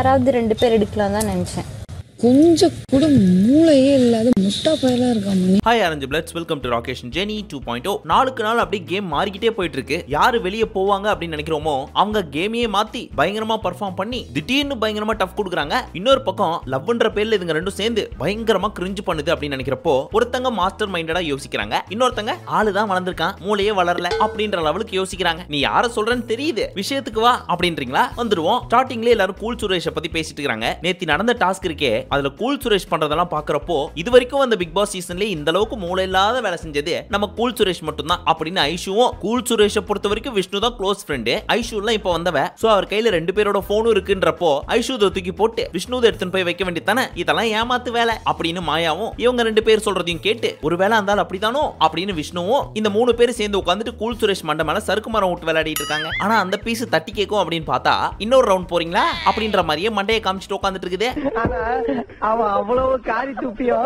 யாராவது ரெண்டு பேர் எடுக்கலாம் தான் நினைச்சேன் கொஞ்சம் கூட மூளையே இல்லாத முட்டா பயலா இருக்கான் Mani hi orange bloods welcome to Rakeshan Jeni two point நாளுக்கு நாள் அப்படியே கேம் மாறிக்கிட்டே போயிட்டு இருக்கு யாரு வெளியே போவாங்க அப்படின்னு நினைக்கிறோமோ அவங்க கேமையே மாத்தி பயங்கரமா பர்ஃபார்ம் பண்ணி திடீர்னு பயங்கரமா டஃப் கொடுக்குறாங்க இன்னொரு பக்கம் லவ்ன்ற பேர்ல இதுங்க ரெண்டும் சேர்ந்து பயங்கரமா கிரிஞ்சு பண்ணுது அப்படின்னு நினைக்கிறப்போ ஒருத்தங்க மாஸ்டர் மைண்டடா யோசிக்கிறாங்க இன்னொருத்தங்க ஆளு தான் வளர்ந்துருக்கான் மூளையே வளரல அப்படின்ற லெவலுக்கு யோசிக்கிறாங்க நீ யார சொல்றேன்னு தெரியுது விஷயத்துக்கு வா அப்படின்றீங்களா வந்துருவோம் ஸ்டார்டிங்ல எல்லாரும் கூல் சுரேஷை பத்தி பேசிட்டு இருக்காங்க நேத்தி நடந்த டாஸ்க் இருக்கே அதுல கூல் சுரேஷ் பண்றதெல்லாம் பாக்குறப்போ இது வரைக்கும் அந்த பிக் பாஸ் சீசன்ல இந்த அளவுக்கு மூளை இல்லாத வேலை செஞ்சது நம்ம கூல் சுரேஷ் மட்டும்தான் அப்படின்னு ஐஷுவும் கூல் சுரேஷை பொறுத்த வரைக்கும் விஷ்ணு தான் க்ளோஸ் ஃப்ரெண்டு ஐஷுலாம் இப்ப வந்தவ சோ அவர் கையில ரெண்டு பேரோட போனும் இருக்குன்றப்போ ஐஷு இதை தூக்கி போட்டு விஷ்ணு எடுத்துன்னு போய் வைக்க வேண்டியதானே இதெல்லாம் ஏமாத்து வேலை அப்படின்னு மாயாவும் இவங்க ரெண்டு பேர் சொல்றதையும் கேட்டு ஒருவேளை இருந்தாலும் அப்படித்தானோ அப்படின்னு விஷ்ணுவும் இந்த மூணு பேர் சேர்ந்து உட்காந்துட்டு கூல் சுரேஷ் மண்ட மேல சறுக்கு மரம் விட்டு விளையாடிட்டு இருக்காங்க ஆனா அந்த பீஸ் தட்டி கேட்கும் அப்படின்னு பார்த்தா இன்னொரு ரவுண்ட் போறீங்களா அப்படின்ற மாதிரியே மண்டையை காமிச்சிட்டு உட்காந்துட்டு இருக்குது ஆனா அவன் அவ்வளவு காரி துப்பியோ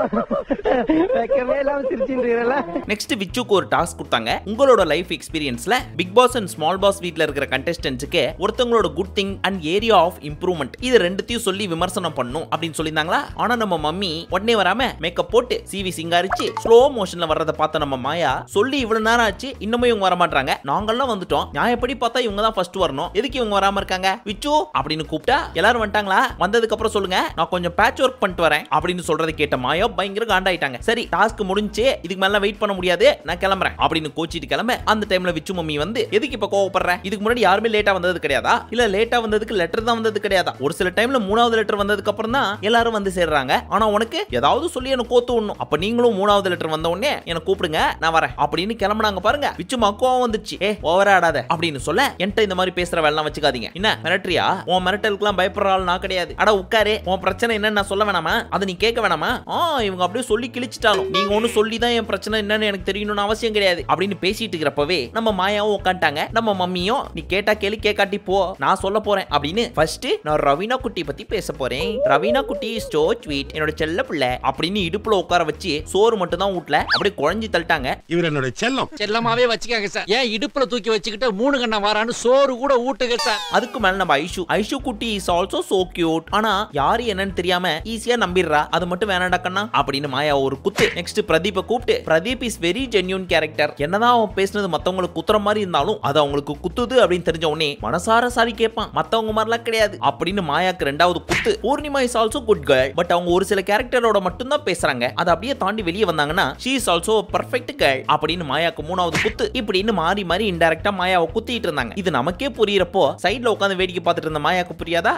வைக்கவே இல்லாம சிரிச்சுன்றீரல நெக்ஸ்ட் விச்சுக்கு ஒரு டாஸ்க் கொடுத்தாங்க உங்களோட லைஃப் எக்ஸ்பீரியன்ஸ்ல Bigg Boss and small boss வீட்ல இருக்கிற கண்டெஸ்டன்ட்ஸுக்கு ஒருத்தவங்களோட good thing and area of improvement இது ரெண்டுத்தையும் சொல்லி விமர்சனம் பண்ணும் அப்படின்னு சொல்லியிருந்தாங்களா ஆனா நம்ம மம்மி உடனே வராம மேக்கப் போட்டு சிவி சிங்காரிச்சு ஸ்லோ மோஷன்ல வர்றதை பார்த்த நம்ம மாயா சொல்லி இவ்வளவு நேரம் ஆச்சு இன்னமும் இவங்க வர மாட்டாங்க நாங்கெல்லாம் வந்துட்டோம் நியாயப்படி பார்த்தா இவங்க தான் ஃபர்ஸ்ட் வரணும் எதுக்கு இவங்க வராம இருக்காங்க விச்சு அப்படின்னு கூப்பிட்டா எல்லாரும் வந்துட்டாங்களா வந்ததுக்கு அப்புறம் சொல்லுங்க நான் கொஞ்சம் பேட்ச் ஒர்க் பண்ணிட்டு வரேன் அப்படின்னு சொல்றதை கேட்ட மாயா பயங்கர காண்டாயிட்டாங்க சரி டாஸ்க் முடிஞ்சு இதுக்கு மேல வெயிட் பண்ண முடியாது நான் கிளம்புறேன் அப்படின்னு கோச்சிட்டு கிளம்ப அந்த டைம்ல விச்சு மம்மி வந்து எதுக்கு இப்ப கோவப்படுற இதுக்கு முன்னாடி யாருமே லேட்டா வந்தது கிடையாதா இல்ல லேட்டா வந்ததுக்கு லெட்டர் தான் வந்தது கிடையாதா ஒரு சில டைம்ல மூணாவது லெட்டர் வந்ததுக்கு அப்புறம் தான் எல்லாரும் வந்து சேர்றாங்க ஆனா உனக்கு ஏதாவது சொல்லி எனக்கு கோத்து விடணும் அப்ப நீங்களும் மூணாவது லெட்டர் வந்த உடனே என்ன கூப்பிடுங்க நான் வரேன் அப்படின்னு கிளம்புனாங்க பாருங்க விச்சு கோவம் வந்துச்சு ஏ ஓவரா ஆடாத அப்படின்னு சொல்ல என்கிட்ட இந்த மாதிரி பேசுற வேலை வச்சுக்காதீங்க என்ன மிரட்டுறியா உன் மிரட்டலுக்குலாம் பயப்படுற ஆள் நான் கிடையாது அட உட்காரு உன் பிரச்சனை என்னன்னு நான் சொல்ல வேணாமா அதை நீ கேட்க வேணாமா ஆ இவங்க அப்படியே சொல்லி கிழிச்சிட்டாலும் நீங்க ஒண்ணு சொல்லி தான் என் பிரச்சனை என்னன்னு எனக்கு தெரியணும்னு அவசியம் கிடையாது அப்படின்னு பேசிட்டு இருக்கிறப்பவே நம்ம மாயாவும் உட்காந்துட்டாங்க நம்ம மம்மியும் நீ கேட்டா கேளு கேட்காட்டி போ நான் சொல்ல போறேன் அப்படின்னு ஃபர்ஸ்ட் நான் ரவீனா குட்டி பத்தி பேச போறேன் ரவீனா குட்டி ஸ்டோ ஸ்வீட் என்னோட செல்ல பிள்ளை அப்படின்னு இடுப்புல உட்கார வச்சு சோறு மட்டும் தான் ஊட்டல அப்படியே குழஞ்சி தள்ளிட்டாங்க இவர் என்னோட செல்லம் செல்லமாவே வச்சுக்கோங்க சார் ஏன் இடுப்புல தூக்கி வச்சுக்கிட்டு மூணு கண்ணா வாரான்னு சோறு கூட ஊட்டுங்க சார் அதுக்கு மேல நம்ம ஐஷு ஐஷு குட்டி இஸ் ஆல்சோ சோ கியூட் ஆனா யாரு என்னன்னு தெரியாம ஈஸியா நம்பிடுறா அது மட்டும் வேணாடா கண்ணா அப்படின்னு மாயா ஒரு குத்து நெக்ஸ்ட் பிரதீப்பை கூப்பிட்டு Pradeep is very genuine character என்னதான் அவன் பேசுனது மத்தவங்களுக்கு குத்துற மாதிரி இருந்தாலும் அது அவங்களுக்கு குத்துது அப்படின்னு தெரிஞ்ச உடனே மனசார சாரி கேட்பான் மத்தவங்க மாதிரிலாம் கிடையாது அப்படின்னு மாயாக்கு ரெண்டாவது குத்து Poornima is also good girl but அவங்க ஒரு சில கேரக்டரோட மட்டும் தான் பேசுறாங்க அதை அப்படியே தாண்டி வெளியே வந்தாங்கன்னா she is also perfect girl அப்படின்னு மாயாக்கு மூணாவது குத்து இப்படின்னு மாறி மாறி இன்டெரக்டா மாயாவை குத்திட்டு இருந்தாங்க இது நமக்கே புரியறப்போ சைடுல உட்காந்து வேடிக்கை பார்த்துட்டு இருந்த மாயாக்கு புரியாதா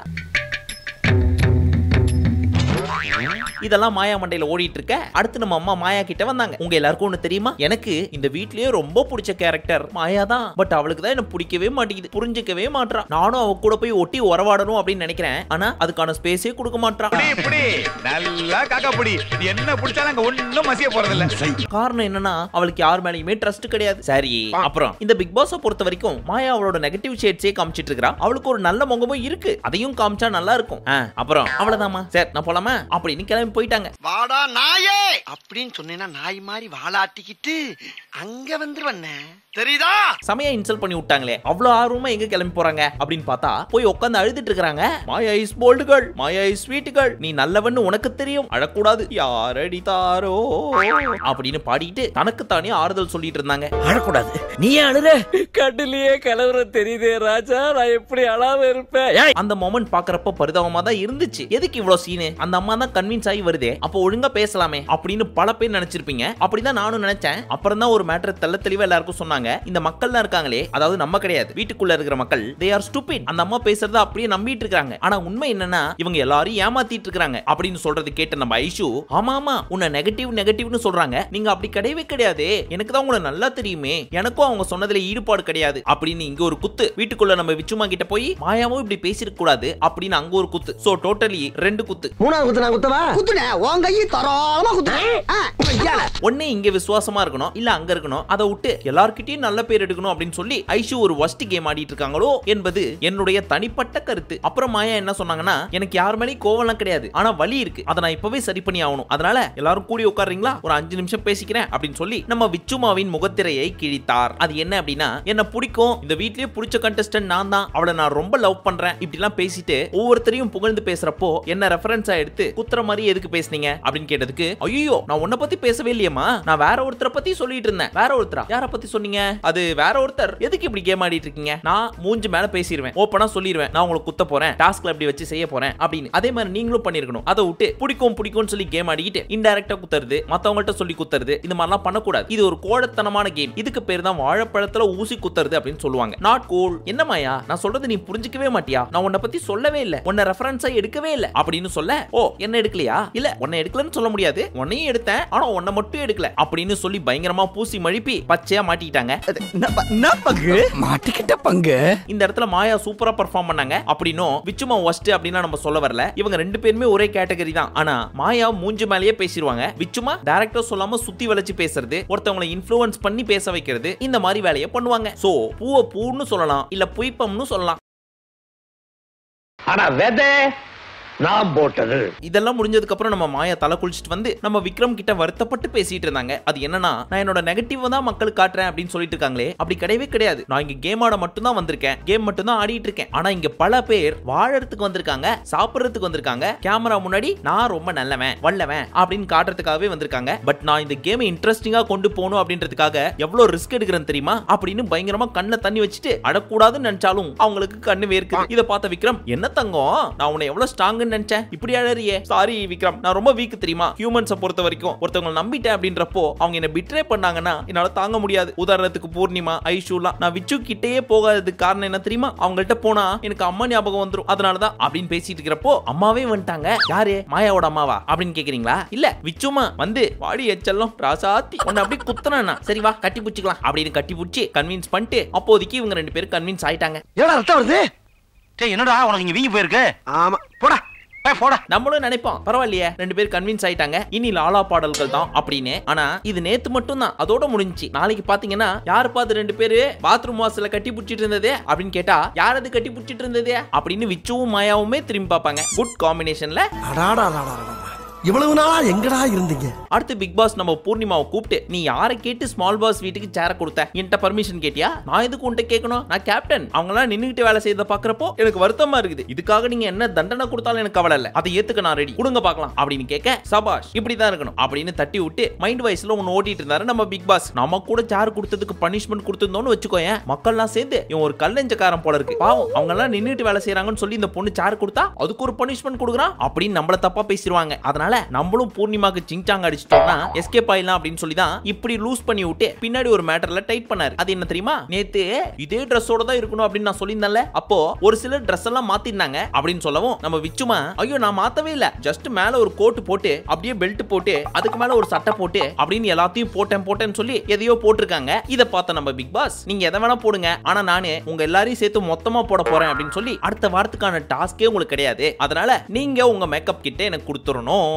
இதெல்லாம் மாயா மண்டையில ஓடிட்டு இருக்க அடுத்து நம்ம அம்மா மாயா கிட்ட வந்தாங்க உங்க எல்லாருக்கும் ஒண்ணு தெரியுமா எனக்கு இந்த வீட்லயே ரொம்ப பிடிச்ச கேரக்டர் மாயா தான் பட் அவளுக்கு தான் என்ன பிடிக்கவே மாட்டேங்குது புரிஞ்சுக்கவே மாட்றா நானும் அவ கூட போய் ஒட்டி உறவாடணும் அப்படின்னு நினைக்கிறேன் ஆனா அதுக்கான ஸ்பேஸே கொடுக்க மாட்றா இப்படி நல்லா காக்கா புடி என்ன பிடிச்சாலும் அங்க ஒண்ணும் மசிய போறதில்ல காரணம் என்னன்னா அவளுக்கு யார் மேலயுமே ட்ரஸ்ட் கிடையாது சரி அப்புறம் இந்த பிக் பாஸ பொறுத்த வரைக்கும் மாயா அவளோட நெகட்டிவ் ஷேட்ஸே காமிச்சிட்டு இருக்கா அவளுக்கு ஒரு நல்ல முகமும் இருக்கு அதையும் காமிச்சா நல்லா இருக்கும் ஆ, அப்புறம் அவ்வளவுதாம்மா சரி நான் போலாமா அப்படின்னு கிளம்பி போயிட்டாங்க வாடா நாயே அப்படின்னு சொன்னேன்னா நாய் மாதிரி வாலாட்டிக்கிட்டு அங்க வந்துருவண்ணே தெரியுதா சமயா இன்சல்ட் பண்ணி விட்டாங்களே அவ்வளவு ஆர்வமா எங்க கிளம்பி போறாங்க அப்படின்னு பார்த்தா போய் உட்காந்து அழுதுட்டு இருக்காங்க Maya is bold girl Maya is sweet girl நீ நல்லவன்னு உனக்கு தெரியும் அழக்கூடாது யார் அடித்தாரோ அப்படின்னு பாடிட்டு தனக்கு தானே ஆறுதல் சொல்லிட்டு இருந்தாங்க அழக்கூடாது நீ ஏன் அழுற கண்ணிலேயே கலவர தெரியுதே ராஜா நான் எப்படி அழாம இருப்பேன் ஏய், அந்த மொமெண்ட் பாக்குறப்ப பரிதாபமா தான் இருந்துச்சு எதுக்கு இவ்வளவு சீனு அந்த அம்மா தான் கன்வின்ஸ் ஆகி வருதே அப்போ ஒழுங்கா பேசலாமே அப்படின்னு பல பேர் நினைச்சிருப்பீங்க அப்படிதான் நானும் நினைச்சேன் அப்புறம் தான் ஒரு மேட்டர் தெள்ள தெளிவா எல்லாருக்கும் சொன்னாங்க இந்த மக்கள்லாம் இருக்காங்களே அதாவது நம்ம கிடையாது வீட்டுக்குள்ள இருக்கிற மக்கள் தே ஆர் ஸ்டூபிட் அந்த அம்மா பேசுறத அப்படியே நம்பிட்டு இருக்காங்க ஆனா உண்மை என்னன்னா இவங்க எல்லாரும் ஏமாத்திட்டு இருக்காங்க அப்படின்னு சொல்றது கேட்ட நம்ம ஐஷு ஆமா ஆமா உன்னை நெகட்டிவ் நெகட்டிவ்னு சொல்றாங்க நீங்க அப்படி கிடையவே கிடையாது எனக்கு தான் உங்களை நல்லா தெரியுமே எனக்கும் அவங்க சொன்னதுல ஈடுபாடு கிடையாது அப்படின்னு இங்க ஒரு குத்து வீட்டுக்குள்ள நம்ம விச்சுமா கிட்ட போய் மாயாவும் இப்படி பேசிருக்க கூடாது அப்படின்னு அங்க ஒரு குத்து சோ டோட்டலி ரெண்டு குத்து மூணாவது குத்து நான் குத்தவா குத்துனே உன் கையை தரோளமா குத்துனேன் ஒண்ணே இங்க விசுவாசமா இருக்கணும் இல்ல அங்க இருக்கணும் அதை விட்டு எல்லார்கிட்டயும் எல்லாத்துக்கிட்டையும் நல்ல பேர் எடுக்கணும் அப்படின்னு சொல்லி ஐஷு ஒரு ஒஸ்ட் கேம் ஆடிட்டு இருக்காங்களோ என்பது என்னுடைய தனிப்பட்ட கருத்து அப்புறம் மாயா என்ன சொன்னாங்கன்னா எனக்கு யார் மேலேயும் கோவம்லாம் கிடையாது ஆனா வலி இருக்கு அதை நான் இப்பவே சரி பண்ணி ஆகணும் அதனால எல்லாரும் கூடி உட்காருங்களா ஒரு அஞ்சு நிமிஷம் பேசிக்கிறேன் அப்படின்னு சொல்லி நம்ம விச்சுமாவின் முகத்திரையை கிழித்தார் அது என்ன அப்படின்னா என்ன பிடிக்கும் இந்த வீட்லயே பிடிச்ச கண்டஸ்டன்ட் நான் தான் அவளை நான் ரொம்ப லவ் பண்றேன் இப்படி எல்லாம் பேசிட்டு ஒவ்வொருத்தரையும் புகழ்ந்து பேசுறப்போ என்ன ரெஃபரன்ஸா எடுத்து குத்துற மாதிரி எதுக்கு பேசுனீங்க அப்படின்னு கேட்டதுக்கு ஐயோ நான் உன்னை பத்தி பேசவே இல்லையம்மா நான் வேற ஒருத்தரை பத்தி சொல்லிட்டு இருந்தேன் வேற ஒருத்தரா யார பத்தி சொன்னீங்க அது வேற ஒருத்தர் எதுக்கு இப்படி கேம் ஆடிட்டு இருக்கீங்க நான் மூஞ்சி மேல பேசிடுவேன் ஓப்பனா சொல்லிடுவேன் நான் உங்களுக்கு குத்த போறேன் டாஸ்க்ல இப்படி வச்சு செய்ய போறேன் அப்படின்னு அதே மாதிரி நீங்களும் பண்ணிருக்கணும் அதை விட்டு பிடிக்கும் பிடிக்கும்னு சொல்லி கேம் ஆடிக்கிட்டு இன்டெரக்டா குத்துறது மத்தவங்கள்ட்ட சொல்லி குத்துறது இந்த மாதிரிலாம் பண்ணக்கூடாது இது ஒரு கோடத்தனமான கேம் இதுக்கு பேர் தான் வாழைப்பழத்துல ஊசி குத்துறது அப்படின்னு சொல்லுவாங்க நாட் கூல் என்னமாயா நான் சொல்றது நீ புரிஞ்சுக்கவே மாட்டியா நான் உன்னை பத்தி சொல்லவே இல்ல உன்னை ரெஃபரன்ஸா எடுக்கவே இல்ல அப்படின்னு சொல்ல ஓ என்ன எடுக்கலையா இல்ல உன்னை எடுக்கலன்னு சொல்ல முடியாது உன்னையும் எடுத்தேன் ஆனா உன்னை மட்டும் எடுக்கல அப்படின்னு சொல்லி பயங்கரமா பூசி மழுப்பி பச்சையா மாட்டிக்கிட்டாங்க பங்கு மாட்டிக்கிட்ட பங்கு இந்த இடத்துல மாயா சூப்பரா பெர்ஃபார்ம் பண்ணாங்க அப்படின்னும் விச்சுமா ஒஸ்ட் அப்படின்னா நம்ம சொல்ல வரல இவங்க ரெண்டு பேருமே ஒரே கேட்டகரி தான் ஆனா மாயா மூஞ்சி மேலேயே பேசிடுவாங்க விச்சுமா டேரக்டர் சொல்லாம சுத்தி வளைச்சு பேசுறது ஒருத்தவங்களை இன்ஃப்ளூயன்ஸ் பண்ணி பேச வைக்கிறது இந்த மாதிரி வேலையை பண்ணுவாங்க சோ பூவை பூன்னு சொல்லலாம் இல்ல புய்ப்பம்னு சொல்லலாம் ஆனா வெதை நான் போட்டது இதெல்லாம் முடிஞ்சதுக்கு அப்புறம் நம்ம மாயா தலை குளிச்சுட்டு வந்து நம்ம விக்ரம் கிட்ட வருத்தப்பட்டு பேசிட்டு இருந்தாங்க அது என்னன்னா நான் என்னோட நெகட்டிவ் தான் மக்களுக்கு காட்டுறேன் அப்படின்னு சொல்லிட்டு இருக்காங்களே அப்படி கிடையவே கிடையாது நான் இங்க கேம் ஆட மட்டும் தான் வந்திருக்கேன் கேம் மட்டும் தான் ஆடிட்டு இருக்கேன் ஆனா இங்க பல பேர் வாழறதுக்கு வந்திருக்காங்க சாப்பிடுறதுக்கு வந்திருக்காங்க கேமரா முன்னாடி நான் ரொம்ப நல்லவன் வல்லவன் அப்படின்னு காட்டுறதுக்காகவே வந்திருக்காங்க பட் நான் இந்த கேமை இன்ட்ரெஸ்டிங்கா கொண்டு போகணும் அப்படின்றதுக்காக எவ்வளவு ரிஸ்க் எடுக்கிறேன் தெரியுமா அப்படின்னு பயங்கரமா கண்ணை தண்ணி வச்சுட்டு அடக்கூடாதுன்னு நினைச்சாலும் அவங்களுக்கு கண்ணு வேர்க்குது இதை பார்த்த விக்ரம் என்ன தங்கம் நான் உன்னை எவ்வளவு ஸ்ட்ராங்னு நினைச்சேன் இப்படி அழறியே சாரி விக்ரம் நான் ரொம்ப வீக் தெரியுமா ஹியூமன்ஸை பொறுத்த வரைக்கும் ஒருத்தவங்க நம்பிட்டேன் அப்படின்றப்போ அவங்க என்ன பிட்ரே பண்ணாங்கன்னா என்னால தாங்க முடியாது உதாரணத்துக்கு பூர்ணிமா ஐஷுலாம் நான் விச்சு கிட்டேயே போகாததுக்கு காரணம் என்ன தெரியுமா அவங்கள்ட்ட போனா எனக்கு அம்மா ஞாபகம் வந்துரும் அதனாலதான் அப்படின்னு பேசிட்டு இருக்கிறப்போ அம்மாவே வந்துட்டாங்க யாரு மாயாவோட அம்மாவா அப்படின்னு கேக்குறீங்களா இல்ல விச்சுமா வந்து வாடி எச்சல்லம் ராசாத்தி உன்னை அப்படியே குத்துனா சரி வா கட்டி பிடிச்சிக்கலாம் அப்படின்னு கட்டி பிடிச்சி கன்வின்ஸ் பண்ணிட்டு அப்போதைக்கு இவங்க ரெண்டு பேரும் கன்வின்ஸ் ஆயிட்டாங்க என்னடா ரத்தம் வருது டேய் என்னடா உனக்கு இங்க வீங்கி போயிருக்கு ஆமா போடா ஏய், போடா நம்மளும் நினைப்போம் பரவாயில்லையே ரெண்டு பேர் கன்வின்ஸ் ஆயிட்டாங்க இனி லாலா பாடல்கள் தான் அப்படின்னு ஆனா இது நேத்து மட்டும் தான் அதோட முடிஞ்சுச்சு நாளைக்கு பாத்தீங்கன்னா யாரு பாத்து ரெண்டு பேரு பாத்ரூம் வாசல்ல கட்டி பிடிச்சிட்டு இருந்ததே அப்படின்னு கேட்டா யார் அது கட்டி பிடிச்சிட்டு இருந்ததே அப்படின்னு விச்சுவும் மாயாவுமே திரும்பி பார்ப்பாங்க குட் காம்பினேஷன்ல அடாடா இவ்வளவு நாளா எங்கடா இருந்தீங்க அடுத்து பிக் பாஸ் நம்ம பூர்ணிமாவை கூப்பிட்டு நீ யாரை கேட்டு ஸ்மால் பாஸ் வீட்டுக்கு சேர கொடுத்த என்கிட்ட பர்மிஷன் கேட்டியா நான் எதுக்கு உன்கிட்ட கேட்கணும் நான் கேப்டன் அவங்களாம் நின்னுகிட்டு வேலை செய்யறத பாக்குறப்போ எனக்கு வருத்தமா இருக்குது இதுக்காக நீங்க என்ன தண்டனை கொடுத்தாலும் எனக்கு கவலை இல்ல அதை ஏத்துக்க நான் ரெடி கொடுங்க பார்க்கலாம் அப்படின்னு கேட்க சபாஷ் இப்படிதான் இருக்கணும் அப்படின்னு தட்டி விட்டு மைண்ட் வைஸ்ல ஒன்னு ஓட்டிட்டு இருந்தாரு நம்ம பிக் பாஸ் நம்ம கூட சேர் கொடுத்ததுக்கு பனிஷ்மெண்ட் கொடுத்திருந்தோம்னு வச்சுக்கோயேன் மக்கள்லாம் சேர்ந்து இவன் ஒரு கல்லஞ்சக்காரன் போல இருக்கு பாவம் அவங்க எல்லாம் நின்னுட்டு வேலை செய்யறாங்கன்னு சொல்லி இந்த பொண்ணு சேர் கொடுத்தா அதுக்கு ஒரு பனிஷ்மெண்ட் கொடுக்குறான் அப்படின்னு நம்மள தப்பா பேசிடுவாங்க அதனால நம்மளும் பூர்ணிமாக்கு சிங்சாங் அடிச்சிட்டோம்னா எஸ்கேப் ஆயிடலாம் அப்படின்னு சொல்லி தான் இப்படி லூஸ் பண்ணி விட்டு பின்னாடி ஒரு மேட்டர்ல டைட் பண்ணாரு அது என்ன தெரியுமா நேத்து இதே ட்ரெஸ்ஸோட தான் இருக்கணும் அப்படின்னு நான் சொல்லியிருந்தேன்ல அப்போ ஒரு சிலர் ட்ரெஸ் எல்லாம் மாத்திருந்தாங்க அப்படின்னு சொல்லவும் நம்ம விச்சுமா ஐயோ நான் மாத்தவே இல்ல ஜஸ்ட் மேல ஒரு கோட் போட்டு அப்படியே பெல்ட் போட்டு அதுக்கு மேல ஒரு சட்டை போட்டு அப்படின்னு எல்லாத்தையும் போட்டேன் போட்டேன்னு சொல்லி எதையோ போட்டிருக்காங்க இதை பார்த்த நம்ம பிக் பாஸ் நீங்க எதை வேணா போடுங்க ஆனா நானு உங்க எல்லாரையும் சேர்த்து மொத்தமா போட போறேன் அப்படின்னு சொல்லி அடுத்த வாரத்துக்கான டாஸ்கே உங்களுக்கு கிடையாது அதனால நீங்க உங்க மேக்கப் கிட்ட எனக்கு கொடுத்துடணும்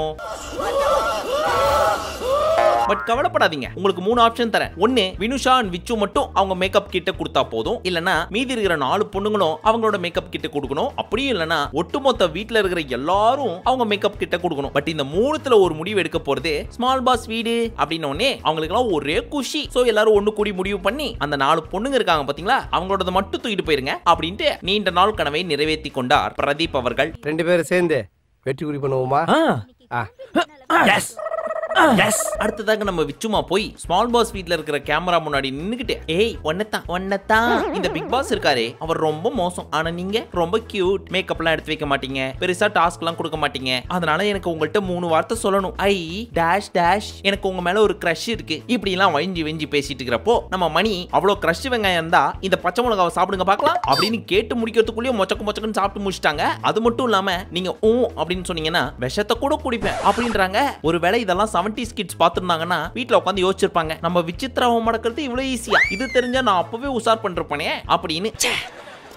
பட் கவலைப்படாதீங்க உங்களுக்கு மூணு ஆப்ஷன் தரேன் ஒன்னு வினுஷா அண்ட் விச்சு மட்டும் அவங்க மேக்கப் கிட்ட கொடுத்தா போதும் இல்லனா மீதி இருக்கிற நாலு பொண்ணுங்களும் அவங்களோட மேக்கப் கிட்ட கொடுக்கணும் அப்படியும் இல்லனா ஒட்டுமொத்த வீட்ல இருக்கிற எல்லாரும் அவங்க மேக்கப் கிட்ட கொடுக்கணும் பட் இந்த மூணுத்துல ஒரு முடிவு எடுக்க போறது ஸ்மால் பாஸ் வீடு அப்படின்னு உடனே அவங்களுக்கு எல்லாம் ஒரே குஷி சோ எல்லாரும் ஒண்ணு கூடி முடிவு பண்ணி அந்த நாலு பொண்ணுங்க இருக்காங்க பாத்தீங்களா அவங்களோட மட்டும் தூக்கிட்டு போயிருங்க அப்படின்ட்டு நீண்ட நாள் கனவை நிறைவேற்றி கொண்டார் பிரதீப் அவர்கள் ரெண்டு பேரும் சேர்ந்து வெற்றி குறி பண்ணுவோமா எஸ் எஸ் அடுத்ததாக நம்ம விச்சுமா போய் ஸ்மால் பாஸ் வீட்ல இருக்கிற கேமரா முன்னாடி நின்னுக்கிட்டு ஏய் ஒன்னதான் ஒன்னதான் இந்த பிக் பாஸ் இருக்காரே அவர் ரொம்ப மோசம் ஆனா நீங்க ரொம்ப கியூட் மேக்கப்லாம் எடுத்து வைக்க மாட்டீங்க பெருசா டாஸ்க் எல்லாம் கொடுக்க மாட்டீங்க அதனால எனக்கு உங்கள்கிட்ட மூணு வார்த்தை சொல்லணும் ஐ டேஷ் டேஷ் எனக்கு உங்க மேல ஒரு க்ரஷ் இருக்கு இப்படி எல்லாம் வஞ்சி வெஞ்சி பேசிட்டு இருக்கிறப்போ நம்ம மணி அவ்வளவு க்ரஷ் வெங்காயம் இருந்தா இந்த பச்சை மிளகாவை சாப்பிடுங்க பார்க்கலாம் அப்படின்னு கேட்டு முடிக்கிறதுக்குள்ளேயே மொச்சக்கு மொச்சக்குன்னு சாப்பிட்டு முடிச்சிட்டாங்க அது மட்டும் இல்லாம நீங்க ஊ அப்படின்னு சொன்னீங்கன்னா விஷத்தை கூட குடிப்பேன் அப்படின்றாங்க ஒருவேளை இதெல்லாம் செவன்டிஸ் கிட்ஸ் பார்த்துருந்தாங்கன்னா வீட்ல உட்காந்து யோசிச்சிருப்பாங்க நம்ம விசித்திராவை மடக்கிறது இவ்வளவு ஈஸியா இது தெரிஞ்சா நான் அப்பவே உஷார் பண்ணிருப்பேனே அப்படின்னு ச்சே.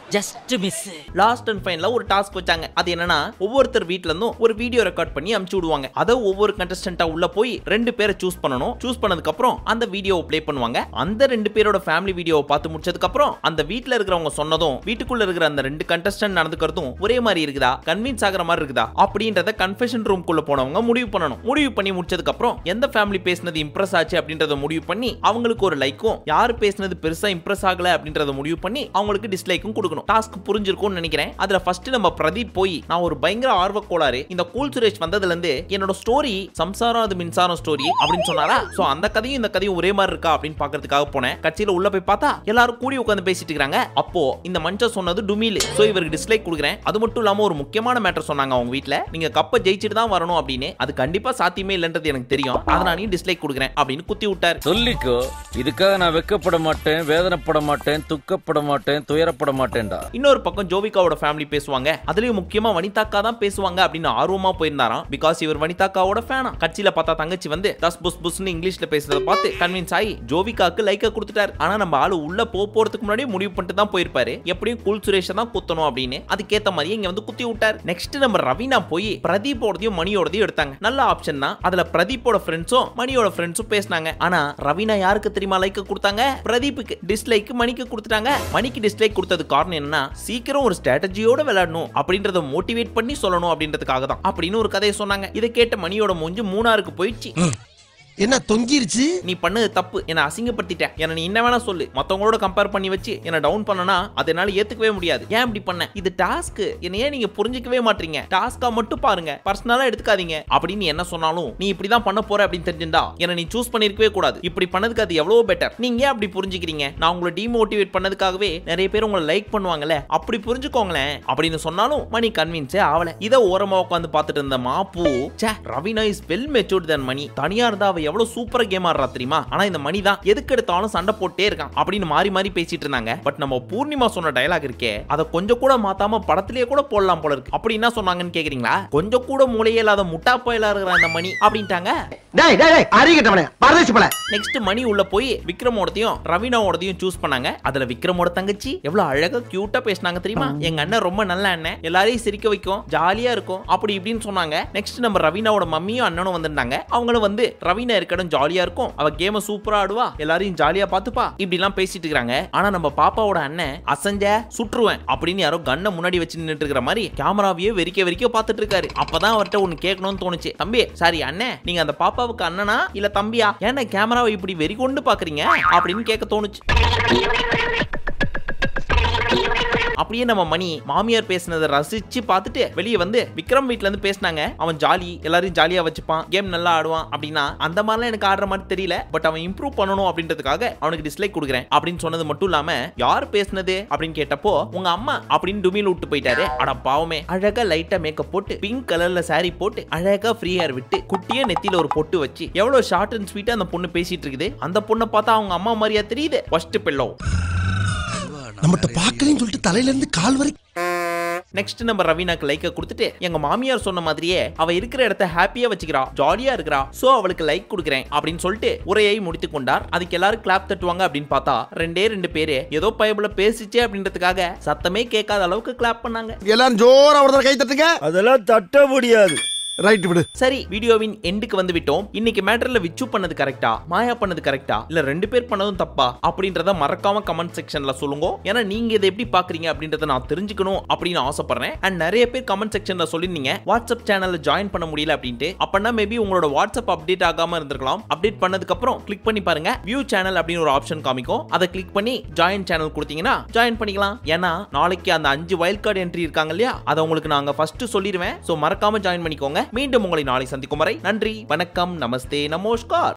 ஜஸ்ட் மிஸ் லாஸ்ட் அண்ட் ஃபைனலா ஒரு டாஸ்க் வச்சாங்க அது என்னன்னா ஒவ்வொருத்தர் வீட்ல இருந்தும் ஒரு வீடியோ ரெக்கார்ட் பண்ணி அனுப்பிச்சு விடுவாங்க அதை ஒவ்வொரு கண்டஸ்டன்டா உள்ள போய் ரெண்டு பேரை சூஸ் பண்ணணும் சூஸ் பண்ணதுக்கு அப்புறம் அந்த வீடியோவை ப்ளே பண்ணுவாங்க அந்த ரெண்டு பேரோட ஃபேமிலி வீடியோவை பார்த்து முடிச்சதுக்கு அப்புறம் அந்த வீட்ல இருக்கிறவங்க சொன்னதும் வீட்டுக்குள்ள இருக்கிற அந்த ரெண்டு கண்டஸ்டன்ட் நடந்துக்கிறதும் ஒரே மாதிரி இருக்குதா கன்வின்ஸ் ஆகுற மாதிரி இருக்குதா அப்படின்றத கன்ஃபெஷன் ரூம்குள்ள போனவங்க முடிவு பண்ணணும் முடிவு பண்ணி முடிச்சதுக்கு அப்புறம் எந்த ஃபேமிலி பேசினது இம்ப்ரெஸ் ஆச்சு அப்படின்றத முடிவு பண்ணி அவங்களுக்கு ஒரு லைக்கும் யார் பேசினது பெருசா இம்ப்ரெஸ் ஆகல அப்படின்றத முடிவு பண்ணி அவங்களுக்கு டிஸ்லைக்கும் கொடுக்கணும் டாஸ்க் புரிஞ்சிருக்கும்னு நினைக்கிறேன் அதுல ஃபர்ஸ்ட் நம்ம பிரதீப் போய் நான் ஒரு பயங்கர ஆர்வ கோளாறு இந்த கூல் சுரேஷ் வந்ததுல இருந்து என்னோட ஸ்டோரி சம்சாரம் அது மின்சாரம் ஸ்டோரி அப்படின்னு சொன்னாரா சோ அந்த கதையும் இந்த கதையும் ஒரே மாதிரி இருக்கா அப்படின்னு பாக்குறதுக்காக போனேன் கட்சியில உள்ள போய் பார்த்தா எல்லாரும் கூடி உட்காந்து பேசிட்டு இருக்காங்க அப்போ இந்த மனுஷன் சொன்னது டுமில் சோ இவருக்கு டிஸ்லைக் கொடுக்குறேன் அது மட்டும் இல்லாம ஒரு முக்கியமான மேட்டர் சொன்னாங்க அவங்க வீட்ல நீங்க கப்பை ஜெயிச்சிட்டு தான் வரணும் அப்படின்னு அது கண்டிப்பா சாத்தியமே இல்லைன்றது எனக்கு தெரியும் அதனால டிஸ்லைக் கொடுக்குறேன் அப்படின்னு குத்தி விட்டார் சொல்லிக்கோ இதுக்காக நான் வெக்கப்பட மாட்டேன் வேதனைப்பட மாட்டேன் துக்கப்பட மாட்டேன் துயரப்பட மாட்டேன்டா இன்னொரு பக்கம் ஜோவிகாவோட ஃபேமிலி பேசுவாங்க அதுலயும் முக்கியமா வனிதாக்கா தான் பேசுவாங்க அப்படின்னு ஆர்வமா போயிருந்தாராம் பிகாஸ் இவர் வனிதாக்காவோட ஃபேனா கட்சியில பார்த்தா தங்கச்சி வந்து தஸ் புஸ் புஸ்னு இங்கிலீஷ்ல பேசுறத பார்த்து கன்வின்ஸ் ஆகி ஜோவிகாக்கு லைக்க கொடுத்துட்டாரு ஆனா நம்ம ஆளு உள்ள போ போறதுக்கு முன்னாடி முடிவு பண்ணிட்டு தான் போயிருப்பாரு எப்படியும் குல் சுரேஷ தான் குத்தணும் அப்படின்னு அதுக்கேத்த மாதிரி இங்க வந்து குத்தி விட்டார் நெக்ஸ்ட் நம்ம ரவீனா போய் பிரதீப்போடதையும் மணியோடதையும் எடுத்தாங்க நல்ல ஆப்ஷன் தான் அதுல பிரதீப்போட ஃப்ரெண்ட்ஸும் மணியோட ஃப்ரெண்ட்ஸும் பேசினாங்க ஆனா ரவீனா யாருக்கு தெரியுமா லைக் கொடுத்தாங்க பிரதீப்புக்கு டிஸ்லைக் மணிக்கு கொடுத்துட்டாங்க மணிக்கு டிஸ்லைக் கொடுத்தது காரணம் என்னன்னா சீக்கிரம் ஒரு ஸ்ட்ராட்டஜியோட விளையாடணும் அப்படின்றத மோட்டிவேட் பண்ணி சொல்லணும் அப்படின்றதுக்காக தான் அப்படின்னு ஒரு கதையை சொன்னாங்க இதை கேட்ட மணியோட மூஞ்சி மூணாருக்கு போயிடுச்சு என்ன தொங்கிருச்சு நீ பண்ணது தப்பு என்ன அசிங்கப்படுத்திட்ட என்ன நீ என்ன வேணா சொல்லு மத்தவங்களோட கம்பேர் பண்ணி வச்சு என்ன டவுன் பண்ணனா அதை என்னால ஏத்துக்கவே முடியாது ஏன் இப்படி பண்ண இது டாஸ்க் என்ன ஏன் நீங்க புரிஞ்சுக்கவே மாட்டீங்க டாஸ்கா மட்டும் பாருங்க பர்சனலா எடுத்துக்காதீங்க அப்படின்னு என்ன சொன்னாலும் நீ இப்படி தான் பண்ண போற அப்படின்னு தெரிஞ்சிருந்தா என்ன நீ சூஸ் பண்ணிருக்கவே கூடாது இப்படி பண்ணதுக்கு அது எவ்வளவு பெட்டர் நீங்க ஏன் அப்படி புரிஞ்சுக்கிறீங்க நான் உங்களை டிமோட்டிவேட் பண்ணதுக்காகவே நிறைய பேர் உங்களை லைக் பண்ணுவாங்கல்ல அப்படி புரிஞ்சுக்கோங்களேன் அப்படின்னு சொன்னாலும் மணி கன்வின்ஸே ஆகல இதை ஓரமா உட்காந்து பார்த்துட்டு இருந்த மாப்பு ச்சே ரவினா இஸ் வெல் மெச்சூர்ட் தன் மணி தனியா இருந்தா அவ எவ்வளவு சூப்பரா கேம் ஆடுறா தெரியுமா ஆனா இந்த மணி தான் எதுக்கு எடுத்தாலும் சண்டை போட்டே இருக்கான் அப்படின்னு மாறி மாறி பேசிட்டு இருந்தாங்க பட் நம்ம பூர்ணிமா சொன்ன டயலாக் இருக்கே அதை கொஞ்சம் கூட மாத்தாம படத்திலேயே கூட போடலாம் போல இருக்கு அப்படி என்ன சொன்னாங்கன்னு கேக்குறீங்களா கொஞ்சம் கூட மூளையே இல்லாத முட்டா போயிலா இருக்கிற இந்த மணி அப்படின்ட்டாங்க டேய் டேய் டேய் அறிகட்டவனே பரதேசி பல நெக்ஸ்ட் மணி உள்ள போய் விக்ரமோடதையும் ரவீனாவோடதையும் சூஸ் பண்ணாங்க அதுல விக்ரமோட தங்கச்சி எவ்வளவு அழகா கியூட்டா பேசினாங்க தெரியுமா எங்க அண்ணன் ரொம்ப நல்ல அண்ணன் எல்லாரையும் சிரிக்க வைக்கும் ஜாலியா இருக்கும் அப்படி இப்படின்னு சொன்னாங்க நெக்ஸ்ட் நம்ம ரவீனாவோட மம்மியும் அண்ணனும் வந்திருந்தாங்க அவங்களும் வந்து ரவீனா இருக்கட்டும் ஜாலியா இருக்கும் அவ கேம சூப்பரா ஆடுவா எல்லாரையும் ஜாலியா பாத்துப்பா இப்படி எல்லாம் பேசிட்டு இருக்காங்க ஆனா நம்ம பாப்பாவோட அண்ணன் அசஞ்ச சுற்றுவேன் அப்படின்னு யாரோ கண்ணை முன்னாடி வச்சு நின்னுட்டு இருக்கிற மாதிரி கேமராவையே வெறிக்க வெறிக்க பார்த்துட்டு இருக்காரு அப்பதான் அவர்ட்ட ஒன்னு கேட்கணும்னு தோணுச்சு தம்பி சாரி அண்ணன் நீங்க அந்த பாப்பாவுக்கு அண்ணனா இல்ல தம்பியா ஏன்னா கேமராவை இப்படி வெறி கொண்டு பாக்குறீங்க அப்படின்னு கேட்க தோணுச்சு அப்படியே நம்ம மணி மாமியார் பேசினதை ரசிச்சு பார்த்துட்டு வெளியே வந்து விக்ரம் வீட்ல இருந்து பேசினாங்க அவன் ஜாலி எல்லாரையும் ஜாலியா வச்சுப்பான் கேம் நல்லா ஆடுவான் அப்படின்னா அந்த மாதிரிலாம் எனக்கு ஆடுற மாதிரி தெரியல பட் அவன் இம்ப்ரூவ் பண்ணணும் அப்படின்றதுக்காக அவனுக்கு டிஸ்லைக் கொடுக்குறேன் அப்படின்னு சொன்னது மட்டும் இல்லாம யார் பேசுனது அப்படின்னு கேட்டப்போ உங்க அம்மா அப்படின்னு டுமில் விட்டு போயிட்டாரு அட பாவமே அழகா லைட்டா மேக்கப் போட்டு பிங்க் கலர்ல saree போட்டு அழகா ஃப்ரீ ஹேர் விட்டு குட்டியா நெத்தியில ஒரு பொட்டு வச்சு எவ்வளவு ஷார்ட் அண்ட் ஸ்வீட்டா அந்த பொண்ணு பேசிட்டு இருக்குது அந்த பொண்ணை பார்த்தா அவங்க அம்மா மாதிரியா தெரியுது ஃபர்ஸ்ட் பிள்ளோ நம்மகிட்ட பாக்கலன்னு சொல்லிட்டு தலையில இருந்து கால் வரைக்கும் நெக்ஸ்ட் நம்ம ரவீனாக்கு லைக்க கொடுத்துட்டு எங்க மாமியார் சொன்ன மாதிரியே அவ இருக்கிற இடத்த ஹாப்பியா வச்சுக்கிறா ஜாலியா இருக்கிறா சோ அவளுக்கு லைக் கொடுக்குறேன் அப்படின்னு சொல்லிட்டு உரையை முடித்து கொண்டார் அதுக்கு எல்லாரும் கிளாப் தட்டுவாங்க அப்படின்னு பார்த்தா ரெண்டே ரெண்டு பேரு ஏதோ பயபுல பேசிச்சே அப்படின்றதுக்காக சத்தமே கேட்காத அளவுக்கு கிளாப் பண்ணாங்க எல்லாரும் ஜோரா ஒரு கை தட்டுங்க அதெல்லாம் தட்ட முடியாது ரைட் விடு சரி வீடியோவின் எண்டுக்கு வந்து விட்டோம் இன்னைக்கு மேட்டர்ல விச்சு பண்ணது கரெக்டா மாயா பண்ணது கரெக்டா இல்ல ரெண்டு பேர் பண்ணதும் தப்பா அப்படின்றத மறக்காம கமெண்ட் செக்ஷன்ல சொல்லுங்க ஏன்னா நீங்க இதை எப்படி பாக்குறீங்க அப்படின்றத நான் தெரிஞ்சுக்கணும் அப்படின்னு ஆசைப்படுறேன் அண்ட் நிறைய பேர் கமெண்ட் செக்ஷன்ல சொல்லிருந்தீங்க வாட்ஸ்அப் சேனல்ல ஜாயின் பண்ண முடியல அப்படின்ட்டு அப்பனா மேபி உங்களோட வாட்ஸ்அப் அப்டேட் ஆகாம இருந்திருக்கலாம் அப்டேட் பண்ணதுக்கு அப்புறம் கிளிக் பண்ணி பாருங்க வியூ சேனல் அப்படின்னு ஒரு ஆப்ஷன் காமிக்கும் அதை கிளிக் பண்ணி ஜாயின் சேனல் கொடுத்தீங்கன்னா ஜாயின் பண்ணிக்கலாம் ஏன்னா நாளைக்கு அந்த அஞ்சு வைல்ட் கார்டு என்ட்ரி இருக்காங்க இல்லையா அதை உங்களுக்கு நாங்க ஃபர்ஸ்ட் சொல்லிடுவேன் சோ மறக்காம ஜாயின் பண்ணிக்கோங்க மீண்டும் உங்களை நாளை சந்திக்கும் வரை நன்றி வணக்கம் நமஸ்தே நமஸ்கார்